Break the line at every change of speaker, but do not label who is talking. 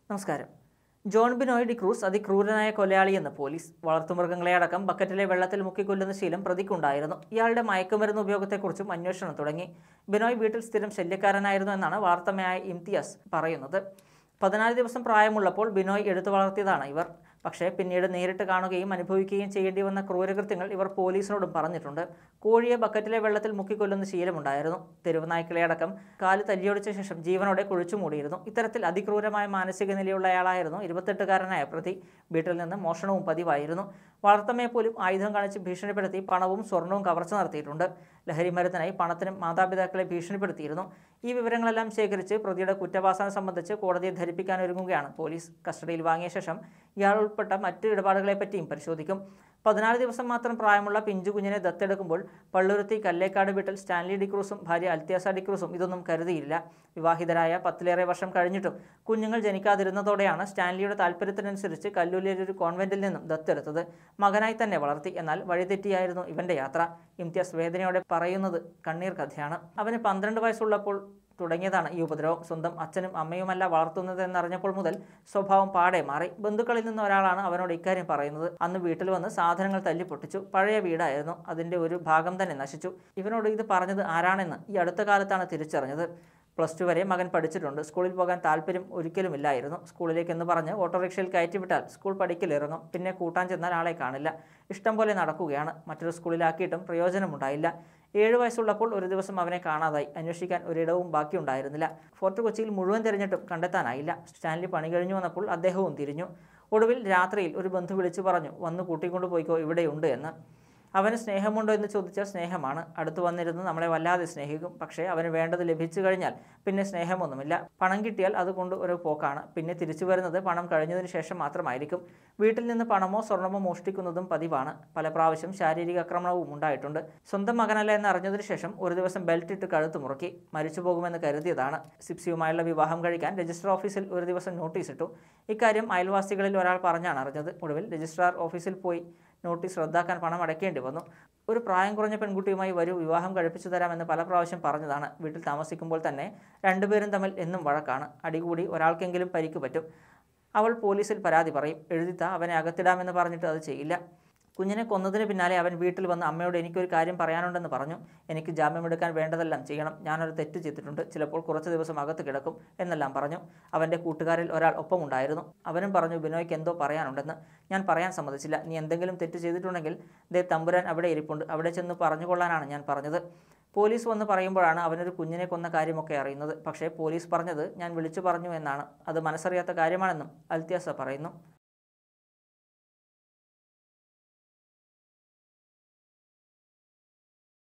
നമസ്കാരം ജോൺ ബിനോയ് ഡിക്രൂസ് അതിക്രൂരനായ കൊലയാളിയെന്ന് പോലീസ് വളർത്തുമൃഗങ്ങളെ അടക്കം ബക്കറ്റിലെ വെള്ളത്തിൽ മുക്കിക്കൊല്ലുന്ന ശീലം പ്രതിക്കുണ്ടായിരുന്നു ഇയാളുടെ മയക്കുമരുന്ന് ഉപയോഗത്തെക്കുറിച്ചും അന്വേഷണം തുടങ്ങി ബിനോയ് വീട്ടിൽ സ്ഥിരം ശല്യക്കാരനായിരുന്നു എന്നാണ് വാർത്തമയായ ഇംതിയാസ് പറയുന്നത് പതിനാല് ദിവസം പ്രായമുള്ളപ്പോൾ ബിനോയ് എടുത്തു വളർത്തിയതാണ് ഇവർ പക്ഷേ പിന്നീട് നേരിട്ട് കാണുകയും അനുഭവിക്കുകയും ചെയ്യേണ്ടി വന്ന ക്രൂരകൃത്യങ്ങൾ ഇവർ പോലീസിനോടും പറഞ്ഞിട്ടുണ്ട് കോഴിയെ ബക്കറ്റിലെ വെള്ളത്തിൽ മുക്കിക്കൊല്ലുന്ന ശീലമുണ്ടായിരുന്നു തെരുവ് നായ്ക്കളെ അടക്കം കാല് തല്ലിയൊടിച്ച ശേഷം ജീവനോടെ കുഴിച്ചു മൂടിയിരുന്നു ഇത്തരത്തിൽ അതിക്രൂരമായ മാനസിക നിലയുള്ളയാളായിരുന്നു ഇരുപത്തെട്ടുകാരനായ പ്രതി വീട്ടിൽ നിന്ന് മോഷണവും പതിവായിരുന്നു വളർത്തമ്മയെ പോലും ആയുധം കാണിച്ച് ഭീഷണിപ്പെടുത്തി പണവും സ്വർണവും കവർച്ച നടത്തിയിട്ടുണ്ട് ലഹരി മരുന്നിനായി പണത്തിനും മാതാപിതാക്കളെ ഭീഷണിപ്പെടുത്തിയിരുന്നു ഈ വിവരങ്ങളെല്ലാം ശേഖരിച്ച് പ്രതിയുടെ കുറ്റവാസന സംബന്ധിച്ച് കോടതിയെ ധരിപ്പിക്കാനൊരുങ്ങുകയാണ് പോലീസ് കസ്റ്റഡിയിൽ വാങ്ങിയ ശേഷം ഇയാൾ ഉൾപ്പെട്ട മറ്റ് ഇടപാടുകളെപ്പറ്റിയും പരിശോധിക്കും പതിനാല് ദിവസം മാത്രം പ്രായമുള്ള പിഞ്ചു കുഞ്ഞിനെ ദത്തെടുക്കുമ്പോൾ പള്ളുരുത്തി കല്ലേക്കാട് വീട്ടിൽ സ്റ്റാൻലി ഡിക്രൂസും ഭാര്യ അൽത്യാസ ഡിക്രൂസും ഇതൊന്നും കരുതിയില്ല വിവാഹിതരായ പത്തിലേറെ വർഷം കഴിഞ്ഞിട്ടും കുഞ്ഞുങ്ങൾ ജനിക്കാതിരുന്നതോടെയാണ് സ്റ്റാൻലിയുടെ താല്പര്യത്തിനനുസരിച്ച് കല്ലൂരിലെ ഒരു കോൺവെന്റിൽ നിന്നും ദത്തെടുത്തത് മകനായി തന്നെ വളർത്തി എന്നാൽ വഴിതെറ്റിയായിരുന്നു ഇവന്റെ യാത്ര ഇംതിയാസ് വേദനയോടെ പറയുന്നത് കണ്ണീർ കഥയാണ് അവന് പന്ത്രണ്ട് വയസ്സുള്ളപ്പോൾ തുടങ്ങിയതാണ് ഈ ഉപദ്രവം സ്വന്തം അച്ഛനും അമ്മയുമല്ല വളർത്തുന്നത് എന്നറിഞ്ഞപ്പോൾ മുതൽ സ്വഭാവം പാടെ മാറി ബന്ധുക്കളിൽ നിന്ന് ഒരാളാണ് അവനോട് ഇക്കാര്യം പറയുന്നത് അന്ന് വീട്ടിൽ വന്ന് സാധനങ്ങൾ തല്ലി പൊട്ടിച്ചു പഴയ വീടായിരുന്നു അതിൻ്റെ ഒരു ഭാഗം തന്നെ നശിച്ചു ഇവനോട് ഇത് പറഞ്ഞത് ആരാണെന്ന് ഈ അടുത്ത കാലത്താണ് തിരിച്ചറിഞ്ഞത് പ്ലസ് ടു വരെ മകൻ പഠിച്ചിട്ടുണ്ട് സ്കൂളിൽ പോകാൻ താല്പര്യം ഒരിക്കലുമില്ലായിരുന്നു സ്കൂളിലേക്ക് എന്ന് പറഞ്ഞ് ഓട്ടോറിക്ഷയിൽ കയറ്റിവിട്ടാൽ സ്കൂൾ പഠിക്കലിറങ്ങും പിന്നെ കൂട്ടാൻ ചെന്നാൽ ആളെ കാണില്ല ഇഷ്ടം പോലെ നടക്കുകയാണ് മറ്റൊരു സ്കൂളിലാക്കിയിട്ടും പ്രയോജനമുണ്ടായില്ല ഏഴ് വയസ്സുള്ളപ്പോൾ ഒരു ദിവസം അവനെ കാണാതായി അന്വേഷിക്കാൻ ഒരിടവും ബാക്കിയുണ്ടായിരുന്നില്ല ഫോർട്ട് കൊച്ചിയിൽ മുഴുവൻ തിരഞ്ഞിട്ടും കണ്ടെത്താനായില്ല സ്റ്റാൻലി പണി കഴിഞ്ഞു വന്നപ്പോൾ അദ്ദേഹവും തിരിഞ്ഞു ഒടുവിൽ രാത്രിയിൽ ഒരു ബന്ധു വിളിച്ചു പറഞ്ഞു വന്ന് കൂട്ടിക്കൊണ്ടു പോയിക്കോ ഇവിടെയുണ്ട് എന്ന് അവന് സ്നേഹമുണ്ടോ എന്ന് ചോദിച്ചാൽ സ്നേഹമാണ് അടുത്ത് വന്നിരുന്ന് നമ്മളെ വല്ലാതെ സ്നേഹിക്കും പക്ഷേ അവന് വേണ്ടത് ലഭിച്ചു കഴിഞ്ഞാൽ പിന്നെ സ്നേഹമൊന്നുമില്ല പണം കിട്ടിയാൽ അതുകൊണ്ട് ഒരു പോക്കാണ് പിന്നെ തിരിച്ചു വരുന്നത് പണം കഴിഞ്ഞതിന് ശേഷം മാത്രമായിരിക്കും വീട്ടിൽ നിന്ന് പണമോ സ്വർണമോ മോഷ്ടിക്കുന്നതും പതിവാണ് പല പ്രാവശ്യം ശാരീരിക ആക്രമണവും ഉണ്ടായിട്ടുണ്ട് സ്വന്തം മകനല്ല എന്ന് അറിഞ്ഞതിന് ശേഷം ഒരു ദിവസം ബെൽറ്റ് ഇട്ട് കഴുത്ത് മുറുക്കി മരിച്ചു പോകുമെന്ന് കരുതിയതാണ് സിപ്സിയുമായുള്ള വിവാഹം കഴിക്കാൻ രജിസ്റ്റർ ഓഫീസിൽ ഒരു ദിവസം നോട്ടീസ് ഇട്ടു ഇക്കാര്യം അയൽവാസികളിൽ ഒരാൾ പറഞ്ഞാണ് അറിഞ്ഞത് ഒടുവിൽ രജിസ്ട്രാർ ഓഫീസിൽ പോയി നോട്ടീസ് റദ്ദാക്കാൻ പണം അടയ്ക്കേണ്ടി വന്നു ഒരു പ്രായം കുറഞ്ഞ പെൺകുട്ടിയുമായി വരൂ വിവാഹം കഴിപ്പിച്ചു തരാമെന്ന് പല പ്രാവശ്യം പറഞ്ഞതാണ് വീട്ടിൽ താമസിക്കുമ്പോൾ തന്നെ രണ്ടുപേരും തമ്മിൽ എന്നും വഴക്കാണ് അടികൂടി ഒരാൾക്കെങ്കിലും പരിക്ക് പറ്റും അവൾ പോലീസിൽ പരാതി പറയും എഴുതിത്താ അവനെ അകത്തിടാമെന്ന് പറഞ്ഞിട്ട് അത് ചെയ്യില്ല കുഞ്ഞിനെ കൊന്നതിന് പിന്നാലെ അവൻ വീട്ടിൽ വന്ന് അമ്മയോട് എനിക്കൊരു കാര്യം പറയാനുണ്ടെന്ന് പറഞ്ഞു എനിക്ക് ജാമ്യമെടുക്കാൻ വേണ്ടതെല്ലാം ചെയ്യണം ഞാനൊരു തെറ്റ് ചെയ്തിട്ടുണ്ട് ചിലപ്പോൾ കുറച്ച് ദിവസം അകത്ത് കിടക്കും എന്നെല്ലാം പറഞ്ഞു അവൻ്റെ കൂട്ടുകാരിൽ ഒരാൾ ഒപ്പമുണ്ടായിരുന്നു അവനും പറഞ്ഞു ബിനോയ്ക്ക് എന്തോ പറയാനുണ്ടെന്ന് ഞാൻ പറയാൻ സമ്മതിച്ചില്ല നീ എന്തെങ്കിലും തെറ്റ് ചെയ്തിട്ടുണ്ടെങ്കിൽ ദേ തമ്പുരാൻ അവിടെ ഇരിപ്പുണ്ട് അവിടെ ചെന്ന് പറഞ്ഞുകൊള്ളാനാണ് ഞാൻ പറഞ്ഞത് പോലീസ് വന്ന് പറയുമ്പോഴാണ് അവനൊരു കുഞ്ഞിനെ കൊന്ന കാര്യമൊക്കെ അറിയുന്നത് പക്ഷേ പോലീസ് പറഞ്ഞത് ഞാൻ വിളിച്ചു പറഞ്ഞു എന്നാണ് അത് മനസ്സറിയാത്ത കാര്യമാണെന്നും അൽത്യാസ പറയുന്നു